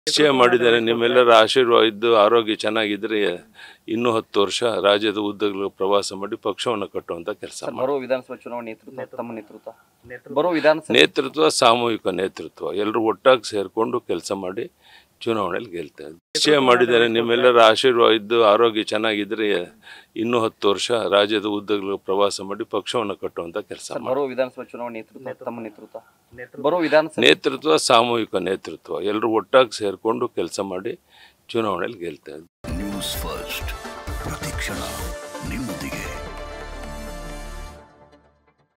ನಿಶ್ಚಯ ಮಾಡಿದ್ದೇನೆ ನಿಮ್ಮೆಲ್ಲರ ಆಶೀರ್ವಾದ ಇದ್ದು ಆರೋಗ್ಯ ಚೆನ್ನಾಗಿದ್ರೆ ಇನ್ನೂ ಹತ್ತು ವರ್ಷ ರಾಜ್ಯದ ಉದ್ದಗಲು ಪ್ರವಾಸ ಮಾಡಿ ಪಕ್ಷವನ್ನು ಕಟ್ಟುವಂತ ಕೆಲಸ ಸರ್ ಬರೋ ವಿಧಾನಸಭಾ ಚುನಾವಣೆ ನೇತೃತ್ವ ತಮ್ಮ ನೇತೃತ್ವ ಬರೋ ವಿಧಾನಸಭೆ ನೇತೃತ್ವ ಸಾಮೂಹಿಕ ನೇತೃತ್ವ ಎಲ್ಲರೂ ಒಟ್ಟಾಗಿ ಸೇರಿಕೊಂಡು ಕೆಲಸ ಮಾಡಿ ಚುನಾವಣೆಯಲ್ಲಿ ಗೆಲ್ತೇವೆ ನಿಶ್ಚಯ ಮಾಡಿದ್ದೇನೆ ನಿಮ್ಮೆಲ್ಲರ ಆಶೀರ್ವಾದ ಇದ್ದು ಆರೋಗ್ಯ ಚೆನ್ನಾಗಿದ್ರೆ ಇನ್ನೂ ಹತ್ತು ವರ್ಷ ರಾಜ್ಯದ ಉದ್ದಗಲು ಪ್ರವಾಸ ಮಾಡಿ ಪಕ್ಷವನ್ನು ಕಟ್ಟುವಂತ ಕೆಲಸ ಸರ್ ಬರೋ ವಿಧಾನಸಭಾ ಚುನಾವಣೆ ನೇತೃತ್ವ ತಮ್ಮ ನೇತೃತ್ವ ಬರೋ ವಿಧಾನಸಭೆ ನೇತೃತ್ವ ಸಾಮೂಹಿಕ ನೇತೃತ್ವ ಎಲ್ಲರೂ ಒಟ್ಟಾಗಿ ಸೇರಿಕೊಂಡು ಕೆಲಸ ಮಾಡಿ ಚುನಾವಣೆಯಲ್ಲಿ ಗೆಲ್ತೇವೆ ನ್ಯೂಸ್ ಫಸ್ಟ್ ಪ್ರತಿಕ್ಷಣ ನಿಮ್ಮೊಂದಿಗೆ